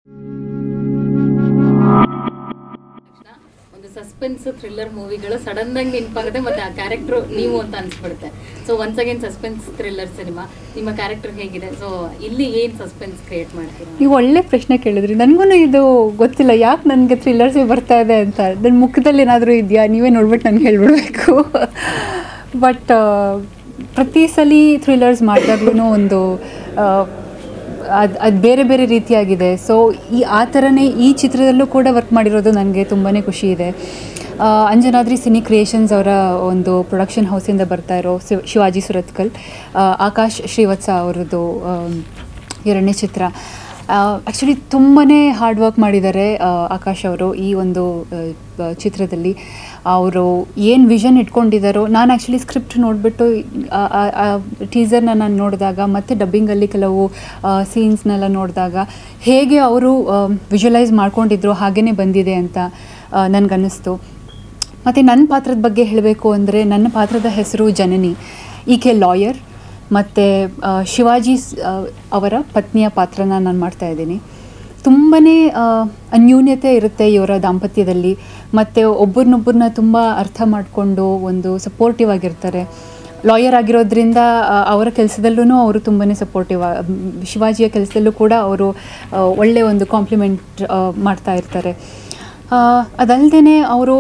ಒಂದು suspense thriller ಮೂವಿಗಳು sudden ಆಗಿ ನೆನಪಾಗುತ್ತೆ ಮತ್ತೆ ಆ ಕ್ಯಾರೆಕ್ಟರ್ ನೀವು ಅಂತ ಅನ್ಸ್ಬಿಡುತ್ತೆ so once again suspense thriller cinema ನಿಮ್ಮ ಕ್ಯಾರೆಕ್ಟರ್ ಹೇಗಿದೆ ಸೊ ಇಲ್ಲಿ ಏನ್ ಸಸ್ಪೆನ್ಸ್ ಕ್ರಿಯೇಟ್ ಮಾಡ್ತೀರಾ ನೀವು ಒಳ್ಳೆ ಪ್ರಶ್ನೆ ಕೇಳಿದ್ರಿ ನನಗೂ ಇದು ಗೊತ್ತಿಲ್ಲ ಯಾಕೆ ನನಗೆ ಥ್ರಿಲ್ಲರ್ಸೇ ಬರ್ತಾ ಇದೆ ಅಂತ ನನ್ನ ಮುಖದಲ್ಲಿ ಏನಾದರೂ ಇದೆಯಾ ನೀವೇ ನೋಡ್ಬಿಟ್ಟು ನನಗೆ ಹೇಳ್ಬಿಡ್ಬೇಕು ಬಟ್ ಪ್ರತಿ ಸಲ ಥ್ರಿಲ್ಲರ್ಸ್ ಮಾಡಿದಾಗ್ಲೂ ಒಂದು ಅದು ಅದು ಬೇರೆ ಬೇರೆ ರೀತಿಯಾಗಿದೆ ಸೊ ಈ ಆ ಥರನೇ ಈ ಚಿತ್ರದಲ್ಲೂ ಕೂಡ ವರ್ಕ್ ಮಾಡಿರೋದು ನನಗೆ ತುಂಬಾ ಖುಷಿ ಇದೆ ಆ, ಅಂಜನಾದ್ರಿ ಸಿನಿ ಕ್ರಿಯೇಷನ್ಸ್ ಅವರ ಒಂದು ಪ್ರೊಡಕ್ಷನ್ ಹೌಸಿಂದ ಬರ್ತಾ ಇರೋ ಶಿವ ಶಿವಾಜಿ ಸುರತ್ಕಲ್ ಆ, ಆಕಾಶ್ ಶ್ರೀವತ್ಸ ಅವರದ್ದು ಆಮ್, ಎರಡನೇ ಚಿತ್ರ ಆ್ಯಕ್ಚುಲಿ ತುಂಬಾ ಹಾರ್ಡ್ ವರ್ಕ್ ಮಾಡಿದ್ದಾರೆ ಆ, ಆಕಾಶ್ ಅವರು ಈ ಒಂದು ಆ, ಬ- ಚಿತ್ರದಲ್ಲಿ ಅವರು ಏನು ವಿಷನ್ ಇಟ್ಕೊಂಡಿದ್ದಾರೋ ನಾನು ಆ್ಯಕ್ಚುಲಿ ಸ್ಕ್ರಿಪ್ಟ್ ನೋಡಿಬಿಟ್ಟು ಟೀಸರ್ನ ನಾನು ನೋಡಿದಾಗ ಮತ್ತು ಡಬ್ಬಿಂಗಲ್ಲಿ ಕೆಲವು ಸೀನ್ಸ್ನೆಲ್ಲ ನೋಡಿದಾಗ ಹೇಗೆ ಅವರು ವಿಜುವಲೈಸ್ ಮಾಡ್ಕೊಂಡಿದ್ರು ಹಾಗೇ ಬಂದಿದೆ ಅಂತ ನನಗನ್ನಿಸ್ತು ಮತ್ತು ನನ್ನ ಪಾತ್ರದ ಬಗ್ಗೆ ಹೇಳಬೇಕು ಅಂದರೆ ನನ್ನ ಪಾತ್ರದ ಹೆಸರು ಜನನಿ ಈಕೆ ಲಾಯರ್ ಮತ್ತು ಶಿವಾಜಿ ಸ್- ಆ, ಅವರ ಪತ್ನಿಯ ಪಾತ್ರನ ನಾನು ಮಾಡ್ತಾ ಇದ್ದೀನಿ ತುಂಬಾ ಅನ್ಯೂನ್ಯತೆ ಇರುತ್ತೆ ಇವರ ದಾಂಪತ್ಯದಲ್ಲಿ ಮತ್ತು ಒಬ್ಬರನ್ನೊಬ್ಬರನ್ನ ತುಂಬ ಅರ್ಥ ಮಾಡಿಕೊಂಡು ಒಂದು ಸಪೋರ್ಟಿವ್ ಆಗಿರ್ತಾರೆ ಲಾಯರ್ ಆಗಿರೋದ್ರಿಂದ ಆ, ಅವರ ಕೆಲಸದಲ್ಲೂ ಅವರು ತುಂಬಾ ಸಪೋರ್ಟಿವ್ ಶಿವಾಜಿಯ ಕೆಲಸದಲ್ಲೂ ಕೂಡ ಅವರು ಆ, ಒಳ್ಳೆಯ ಒಂದು ಕಾಂಪ್ಲಿಮೆಂಟ್ ಮಾಡ್ತಾ ಇರ್ತಾರೆ ಅದಲ್ಲದೆ ಅವರು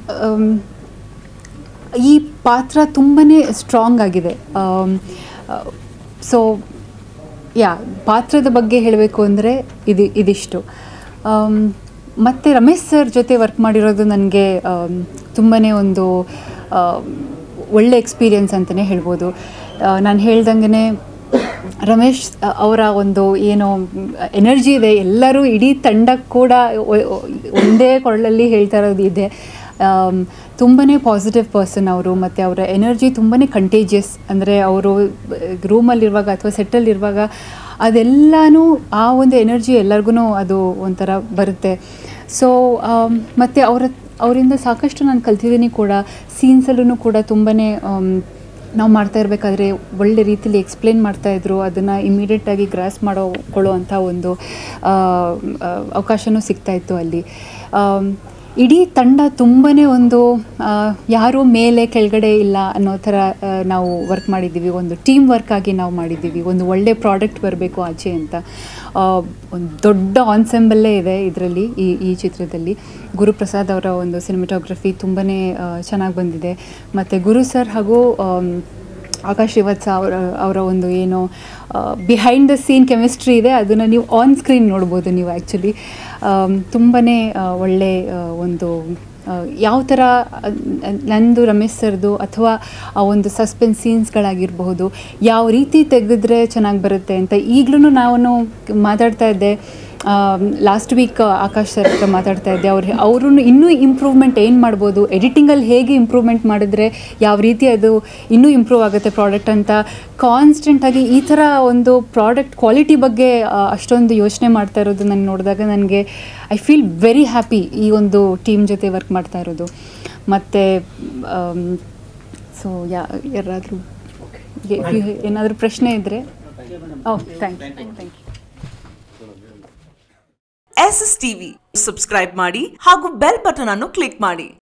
ಈ ಪಾತ್ರ ತುಂಬಾ ಸ್ಟ್ರಾಂಗ್ ಆಗಿದೆ ಸೊ ಯಾ ಪಾತ್ರದ ಬಗ್ಗೆ ಹೇಳಬೇಕು ಅಂದರೆ ಇದು ಇದಿಷ್ಟು ಮತ್ತು ರಮೇಶ್ ಸರ್ ಜೊತೆ ವರ್ಕ್ ಮಾಡಿರೋದು ನನಗೆ ತುಂಬಾ ಒಂದು ಆ, ಒಳ್ಳೆ ಎಕ್ಸ್ಪೀರಿಯನ್ಸ್ ಅಂತಲೇ ಹೇಳ್ಬೋದು ನಾನು ಹೇಳ್ದಂಗೆ ರಮೇಶ್ ಅ- ಅವರ ಒಂದು ಏನೋ ಎನರ್ಜಿ ಇದೆ ಎಲ್ಲರೂ ಇಡೀ ತಂಡ ಕೂಡ ಒ- ಒ- ಒಂದೇ ಕೊರಳಲ್ಲಿ ಹೇಳ್ತಾ ಇರೋದು ಇದೆ ತುಂಬಾ ಪಾಸಿಟಿವ್ ಪರ್ಸನ್ ಅವರು ಮತ್ತು ಅವರ ಎನರ್ಜಿ ತುಂಬಾ ಕಂಟೇಜಿಯಸ್ ಅಂದರೆ ಅವರು ರೂಮಲ್ಲಿರುವಾಗ ಅಥವಾ ಸೆಟ್ಟಲ್ಲಿರುವಾಗ ಅದೆಲ್ಲನೂ ಆ ಒಂದು ಎನರ್ಜಿ ಎಲ್ಲರಿಗೂ ಅದು ಒಂಥರ ಬರುತ್ತೆ ಸೊ ಮತ್ತು ಅವರ ಅವರಿಂದ ಸಾಕಷ್ಟು ನಾನು ಕಲ್ತಿದ್ದೀನಿ ಕೂಡ ಸೀನ್ಸಲ್ಲೂ ಕೂಡ ತುಂಬಾ ನಾವು ಮಾಡ್ತಾ ಇರಬೇಕಾದ್ರೆ ಒಳ್ಳೆ ರೀತಿಲಿ ಎಕ್ಸ್ಪ್ಲೇನ್ ಮಾಡ್ತಾಯಿದ್ರು ಅದನ್ನು ಇಮಿಡಿಯೇಟಾಗಿ ಗ್ರಾಸ್ ಮಾಡೋಕೊಳ್ಳೋ ಅಂಥ ಒಂದು ಆ, ಆ, ಅವಕಾಶನೂ ಸಿಗ್ತಾಯಿತ್ತು ಅಲ್ಲಿ ಆಮ್, ಇಡೀ ತಂಡ ತುಂಬಾ ಒಂದು ಆ, ಯಾರೂ ಮೇಲೆ ಕೆಳಗಡೆ ಇಲ್ಲ ಅನ್ನೋ ಥರ ಆ, ನಾವು ವರ್ಕ್ ಮಾಡಿದ್ದೀವಿ ಒಂದು ಟೀಮ್ ವರ್ಕ್ ಆಗಿ ನಾವು ಮಾಡಿದ್ದೀವಿ ಒಂದು ಒಳ್ಳೆ ಪ್ರಾಡಕ್ಟ್ ಬರಬೇಕು ಆಚೆ ಅಂತ ಆ, ಒಂದು ದೊಡ್ಡ ಆನ್ಸೆಂಬಲ್ಲೇ ಇದೆ ಇದರಲ್ಲಿ ಈ ಈ ಚಿತ್ರದಲ್ಲಿ ಗುರುಪ್ರಸಾದ್ ಅವರ ಒಂದು ಸಿನಿಮಾಟೋಗ್ರಫಿ ತುಂಬಾ ಚೆನ್ನಾಗಿ ಬಂದಿದೆ ಮತ್ತು ಗುರು ಸರ್ ಹಾಗೂ ಆಮ್, ಆಕಾಶ್ ಶ್ರೀವತ್ಸ ಅವರ ಅವರ ಒಂದು ಏನು ಬಿಹೈಂಡ್ ದ ಸೀನ್ ಕೆಮಿಸ್ಟ್ರಿ ಇದೆ ಅದನ್ನು ನೀವು ಆನ್ ಸ್ಕ್ರೀನ್ ನೋಡ್ಬೋದು ನೀವು ಆ್ಯಕ್ಚುಲಿ ತುಂಬಾ ಒಳ್ಳೆ ಆ, ಒಂದು ಆ, ಯಾವ ಥರ ಅದ್- ಅದ್- ನಂದು ರಮೇಶ್ ಸರ್ದು ಅಥವಾ ಆ ಒಂದು ಸಸ್ಪೆನ್ಸ್ ಸೀನ್ಸ್ಗಳಾಗಿರಬಹುದು ಯಾವ ರೀತಿ ತೆಗೆದಿದ್ರೆ ಚೆನ್ನಾಗಿ ಬರುತ್ತೆ ಅಂತ ಈಗಲೂ ನಾನು ಮಾತಾಡ್ತಾ ಇದ್ದೆ ಲಾಸ್ಟ್ ವೀಕ್ ಆಕಾಶ್ ಸರ್ ಹತ್ರ ಮಾತಾಡ್ತಾ ಇದ್ದೆ ಅವ್ರು ಅವರು ಇನ್ನೂ ಇಂಪ್ರೂವ್ಮೆಂಟ್ ಏನು ಮಾಡ್ಬೋದು ಎಡಿಟಿಂಗಲ್ಲಿ ಹೇಗೆ ಇಂಪ್ರೂವ್ಮೆಂಟ್ ಮಾಡಿದ್ರೆ ಯಾವ ರೀತಿ ಅದು ಇನ್ನೂ ಇಂಪ್ರೂವ್ ಆಗುತ್ತೆ ಪ್ರಾಡಕ್ಟ್ ಅಂತ ಕಾನ್ಸ್ಟೆಂಟಾಗಿ ಈ ಥರ ಒಂದು ಪ್ರಾಡಕ್ಟ್ ಕ್ವಾಲಿಟಿ ಬಗ್ಗೆ ಆ, ಅಷ್ಟೊಂದು ಯೋಚನೆ ಮಾಡ್ತಾ ಇರೋದು ನಾನು ನೋಡಿದಾಗ ನನಗೆ ಐ ಫೀಲ್ ವೆರಿ ಹ್ಯಾಪಿ ಈ ಒಂದು ಟೀಮ್ ಜೊತೆ ವರ್ಕ್ ಮಾಡ್ತಾ ಇರೋದು ಮತ್ತು ಸೊ ಯಾ ಯಾರಾದರೂ ಏನಾದರೂ ಪ್ರಶ್ನೆ ಇದ್ದರೆ ಓ thank you thank you S S TV subscribe ಮಾಡಿ ಹಾಗೂ ಬೆಲ್ ಬಟನ್ ಅನ್ನು ಕ್ಲಿಕ್ ಮಾಡಿ